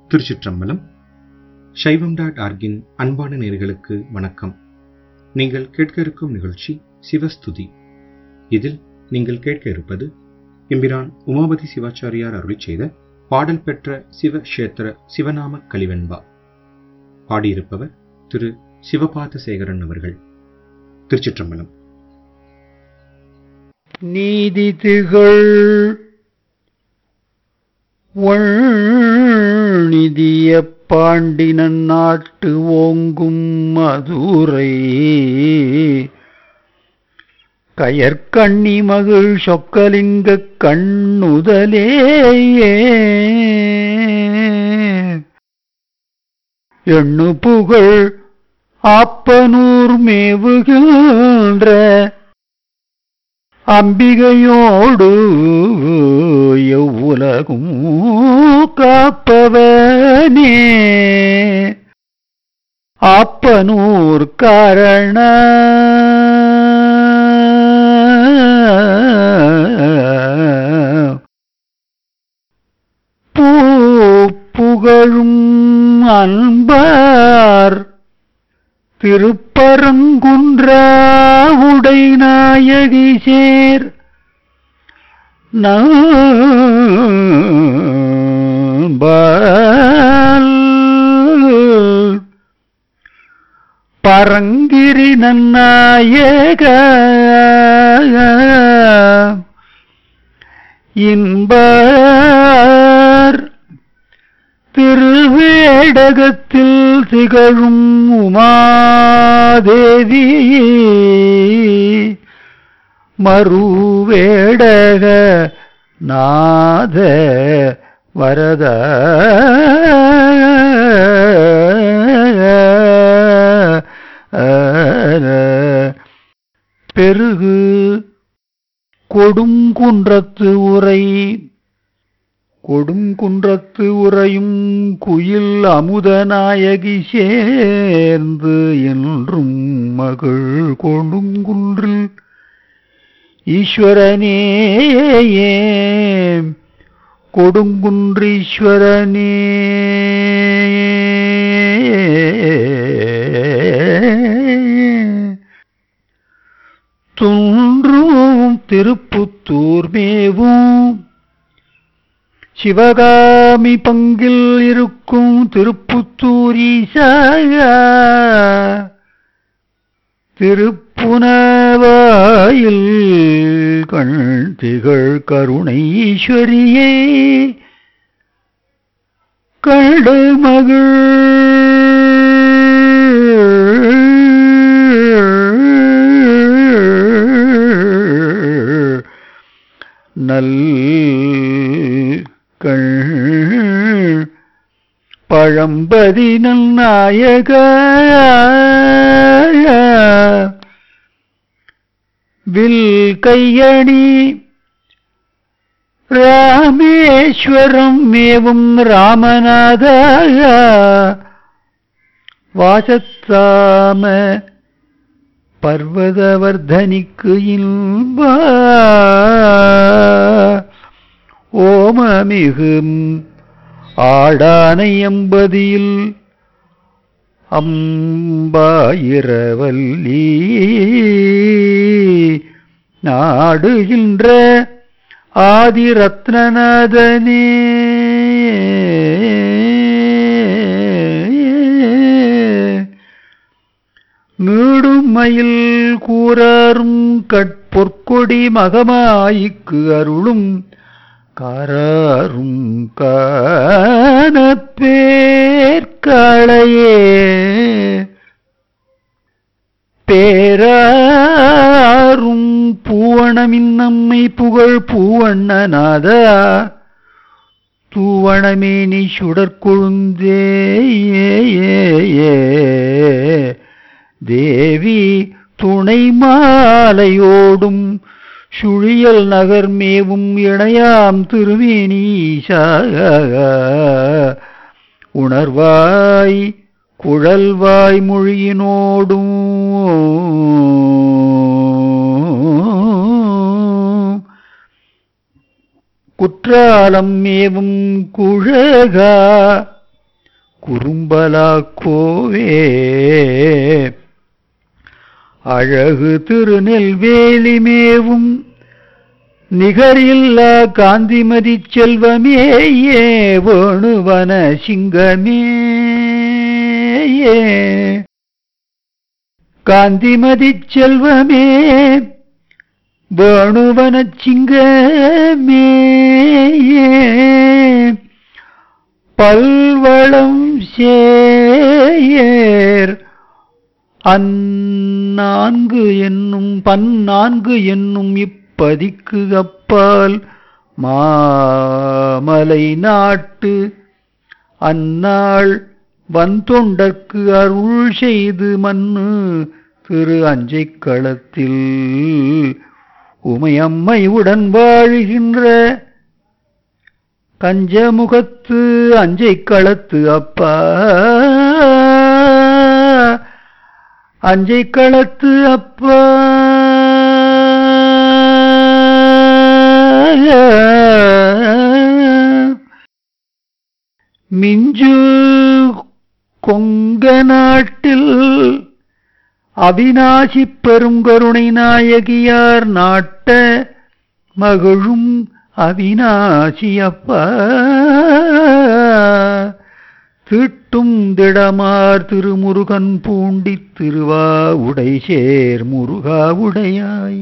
திருச்சிற்றம்பலம் சைவம் டாட் ஆர்கின் அன்பான நேர்களுக்கு வணக்கம் நீங்கள் கேட்க இருக்கும் நிகழ்ச்சி சிவஸ்துதி இதில் நீங்கள் கேட்க இருப்பது எம்பிரான் உமாபதி சிவாச்சாரியார் அருளிச் செய்த பாடல் பெற்ற சிவ கஷேத்திர சிவநாம கலிவெண்பா பாடியிருப்பவர் திரு சிவபாத சேகரன் அவர்கள் திருச்சிற்றம்பலம் நீதி திகழ் நிதிய பாண்டினன் நாட்டு ஓங்கும் மதுரை கயற்கண்ணி மகிழ் சொக்கலிங்க கண்ணுதலேயே எண்ணு புகழ் ஆப்பனூர் மேவுகின்ற அம்பிகையோடு எவ்வுலகும் காப்பவனே ஆப்பனூர் காரண பூ புகழும் அன்பார் திருப்பரங்குன்ற உடை நாயகி சேர் நம்பால் பரங்கிரி நன்னாயக இன்பர் திருவேடகத்தில் திகழும் உமாதேவி மறுவேடக நாத வரத பெருகு கொடுங்குன்றத்து உரை கொடுங்குன்றத்து உறையும் குயில் அமுதநாயகி சேர்ந்து என்றும் மகள் கொடுங்குன்றில் ஈஸ்வரனேயே கொடுங்குன்றீஸ்வரனே துன்றும் திருப்புத்தூர் மேவும் சிவகாமி பங்கில் இருக்கும் திருப்புத்தூரீசா திருப்புனவாயில் கண் திகழ் கருணை ஈஸ்வரியே கண்டு மகள் நல் கண் பழம்பதி நாயக வில் கையணி ராமேஸ்வரம் மேவும் ராமநாத வாசத்தாம பர்வதவர்தனிக்கு இன்ப ஓமமிகும் ஆடானை எம்பதியில் அம்பாயிரவல்லி நாடுகின்ற ஆதிரத்னநாதனே நீடும் மயில் கூறாரும் கட்பொற்கொடி மகமாய்க்கு அருளும் காராரும் காண பேர்களையே பேராரும் பூவணமின் நம்மை புகழ் பூவண்ணநாதா தூவணமேனி சுடற்கொழுந்தே தேவி துணை மாலையோடும் சுழியல் நகர் மேவும் இணையாம் திருவேணீசா உணர்வாய் குழல்வாய் மொழியினோடும் குற்றாலம் மேவும் குழகா குறும்பலாக்கோவே அழகு திருநெல்வேலி மேவும் நிகரில்லா காந்திமதி செல்வமே ஏ வேணுவன சிங்கமே காந்திமதி செல்வமே வேணுவன சிங்கமே பல்வளம் சேயர் அந்நான்கு என்னும் பன்னான்கு என்னும் இப்பதிக்கு அப்பால் மாமலை நாட்டு அந்நாள் வந்தொண்டற்கு அருள் செய்து மண்ணு திரு அஞ்சைக் களத்தில் உமையம்மை உடன் வாழுகின்ற கஞ்சமுகத்து அஞ்சைக் களத்து அப்பா அஞ்சைக் களத்து அப்பா மிஞ்சு கொங்க நாட்டில் அவிநாசி பெருங்கருணை நாயகியார் நாட்ட மகிழும் அவிநாசி அப்பா திட்டும் திடமார் திருமுருகன் பூண்டி திருவா உடை சேர் முருகா உடையாய்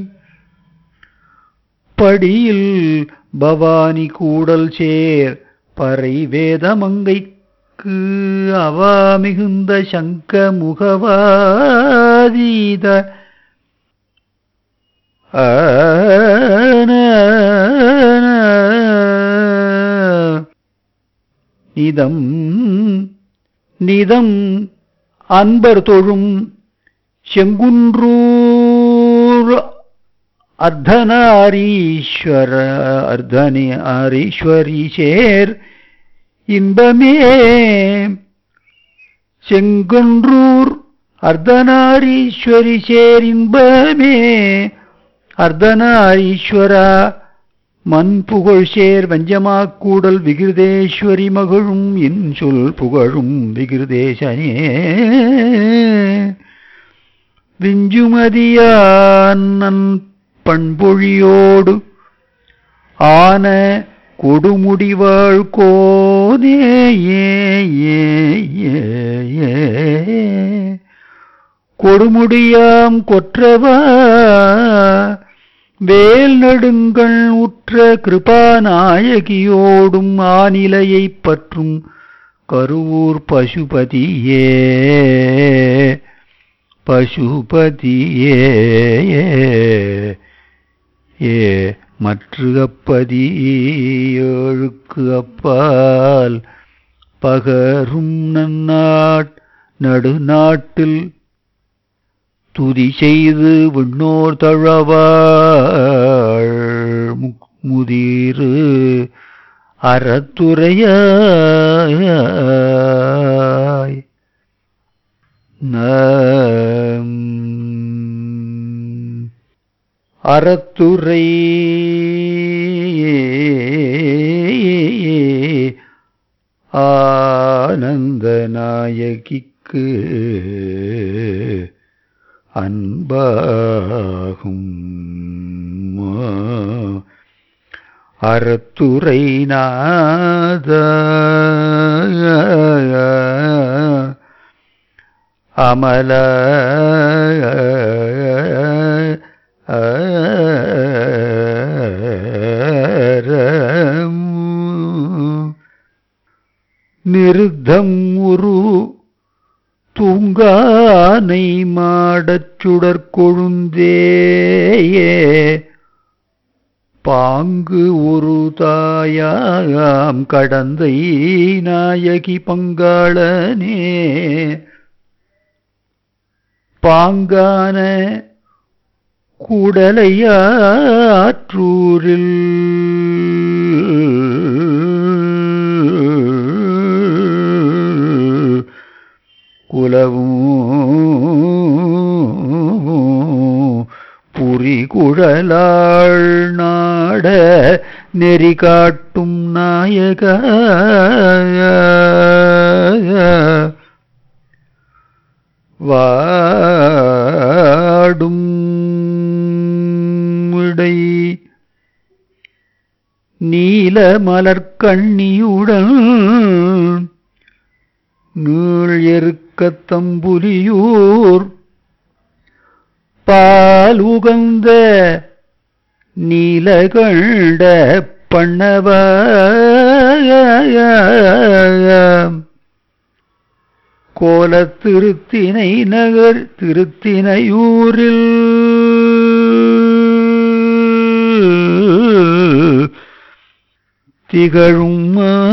படியில் பவானி கூடல் சேர் பறை வேதமங்கைக்கு அவா மிகுந்த சங்க முகவாதீத நிதம் நிதம் அன்பர் தொழும் செங்குன்றூர் அர்த்தனாரீஸ்வர அர்த்தனாரீஸ்வரி சேர் இன்பமே செங்குன்றூர் அர்த்தனாரீஸ்வரி சேர் இன்பமே அர்த்தனாரீஸ்வரா மண் புகழ் சேர் வஞ்சமாக் கூடல் விகிருதேஸ்வரி மகளும் இன்சொல் புகழும் விகிருதேசனே விஞ்சுமதியான் பண்பொழியோடு ஆன கொடுமுடிவாழ் கோதே ஏ ஏ ஏ ஏ கொடுமுடியாம் கொற்றவா வேல் நடுங்கள் உற்ற கிருபாநாயகியோடும் ஆநிலையைப் பற்றும் கருவூர் பசுபதியே பசுபதியே ஏ மற்று அப்பதி ஏழுக்கு அப்பால் பகரும் நன்னாட் நடுநாட்டில் துதி செய்து விண்ணோர் தழவாள் முதிரு அறத்துறையாய் அறத்துறை ஆனந்த நாயகிக்கு அன்பாகும் அறத்துறை நாத அமல நிருத்தம் உரு தூங்கானை மாடச் சுடற் கொழுந்தேயே பாங்கு ஒரு தாயாம் கடந்தை நாயகி பங்காளனே பாங்கான கூடலையாற்றூரில் குலவும் புரி குழலாள் நாட நெறி காட்டும் நாயக வாடும் இடை நீல மலர்கண்ணியுடன் நீள் எருக்கத் தம்புலியூர் பால் உகந்த நீலகண்ட பண்ணவ கோலத் திருத்தினை நகர் திருத்தினையூரில் திகழும்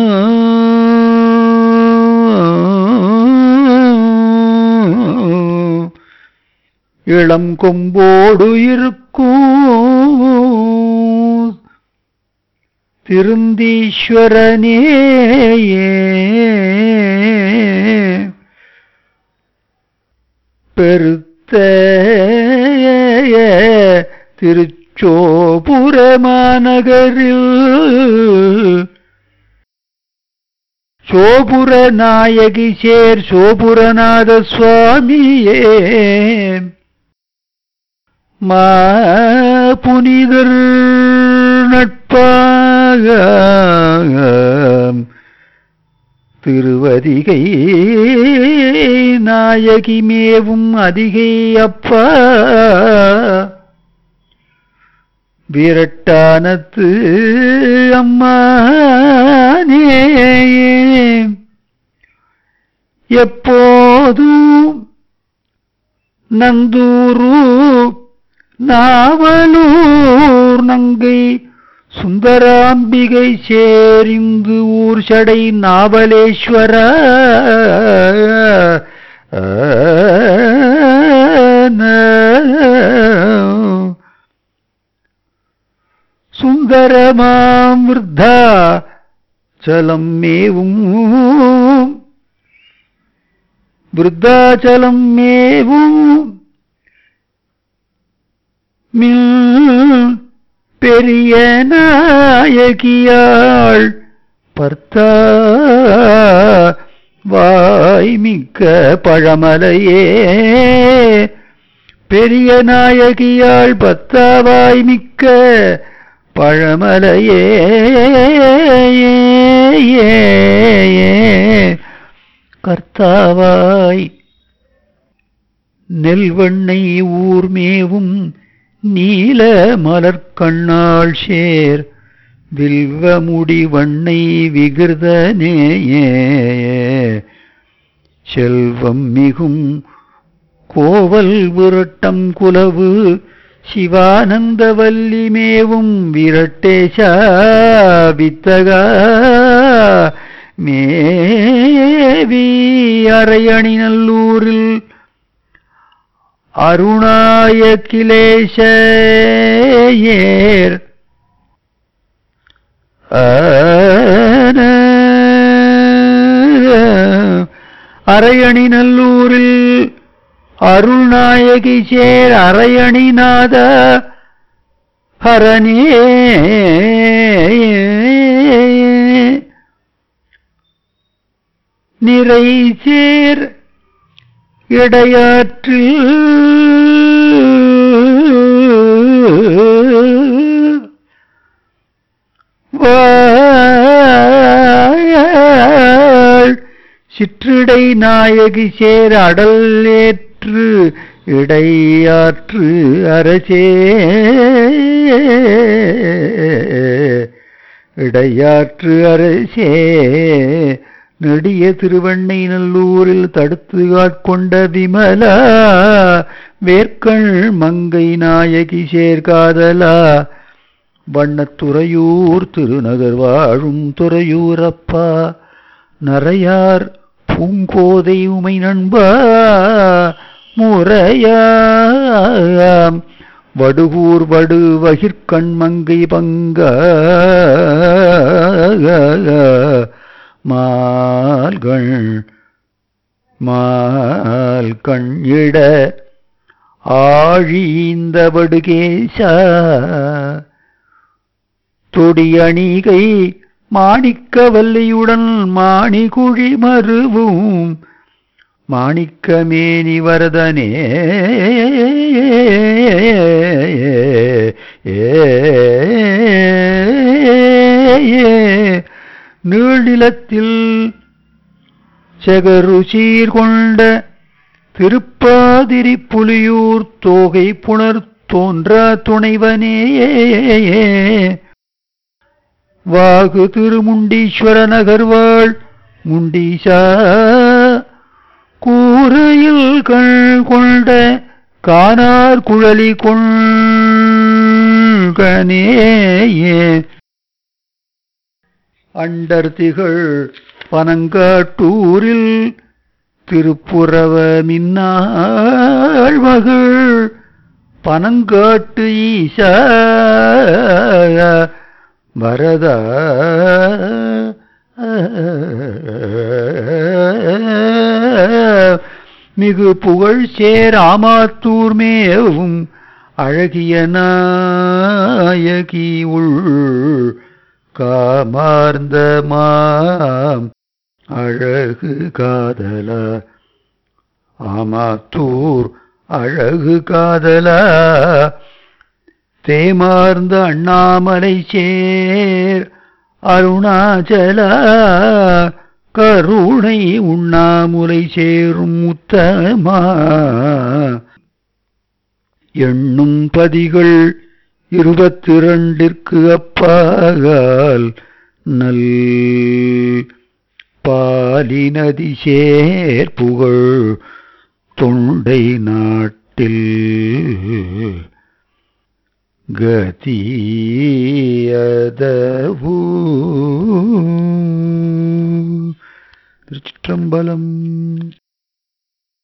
இளம் கொம்போடு இருக்கும் திருந்தீஸ்வரனே பெருத்த திருச்சோபுர மாநகரில் சோபுர நாயகி சேர் சோபுரநாத சுவாமியே மா புனிதர் நட்பாக திருவதிகை நாயகி மேவும் அதிகை அப்பா விரட்டானத்து அம்மானே எப்போதும் நந்தூரு நாவலூர் நங்கை சுந்தராம்பிகை சேரிந்து ஊர் சடை நாவலேஸ்வர சுந்தரமாம் விருத்தா சலம் மேவும் விருத்தாச்சலம் மேவும் மில் பெரிய நாயகியாள் பர்த்தா வாய்மிக்க பழமலையே பெரிய நாயகியாள் பத்தாவாய் மிக்க பழமலையே கர்த்தாவாய் நெல்வண்ணை ஊர்மேவும் நீல மலர்கண்ணாள் சேர் வில்வமுடி வண்ணை விகிருதனேயே செல்வம் மிகும் கோவல் விரட்டம் குலவு சிவானந்தவல்லி மேவும் விரட்டேஷா வித்தகா மேவி அரையணி நல்லூரில் அருணாய கிலேஷேர் அரையணி நல்லூரில் அருள்நாயகி சேர் அரையணிநாத ஹரணே நிறை சேர் இடையாற்றில் வாழ் சிற்றிடை நாயகி சேர் அடல் ஏற்று இடையாற்று அரசே இடையாற்று அரசே நெடிய திருவண்ணை நல்லூரில் தடுத்து ஆட்கொண்ட விமலா வேர்க்கண் மங்கை நாயகி சேர்காதலா வண்ணத்துறையூர் திருநகர் வாழும் துறையூரப்பா நரையார் பூங்கோதை உமை நண்பா முறையாம் வடுகூர் வடு வகிர்கண் மங்கை பங்க மால்கள் மால் கண்ணிட ஆழிந்த வடுகேசா தொடியணிகை மாணிக்க வல்லியுடன் மாணிகுழி மருவும் மாணிக்கமேனி வரதனே நீழ்நிலத்தில் செகரு சீர்கொண்ட திருப்பாதிரி புலியூர் தோகை புணர் தோன்றா துணைவனே வாகு திருமுண்டீஸ்வர நகர்வாள் முண்டீசா கூரையில் கண் கொண்ட கானார் குழலி கொள்கனேயே அண்டர் திகழ் பனங்காட்டூரில் திருப்புறவ மின்னாள் மகள் பனங்காட்டு ஈசா வரதா மிகு புகழ் சேராமாத்தூர் மேவும் அழகிய நாயகி உள் காமார்ந்த மாம் அழகு காதலா ஆமாத்தூர் அழகு காதலா தேமார்ந்த அண்ணாமலை சேர் அருணாச்சலா கருணை உண்ணாமுலை சேரும் உத்தமா எண்ணும் பதிகள் இருபத்திரண்டிற்கு அப்பாகால் நல் பாலினதி சேர்ப்புகழ் தொண்டை நாட்டில் கதியதவூ திருச்சிற்றம்பலம்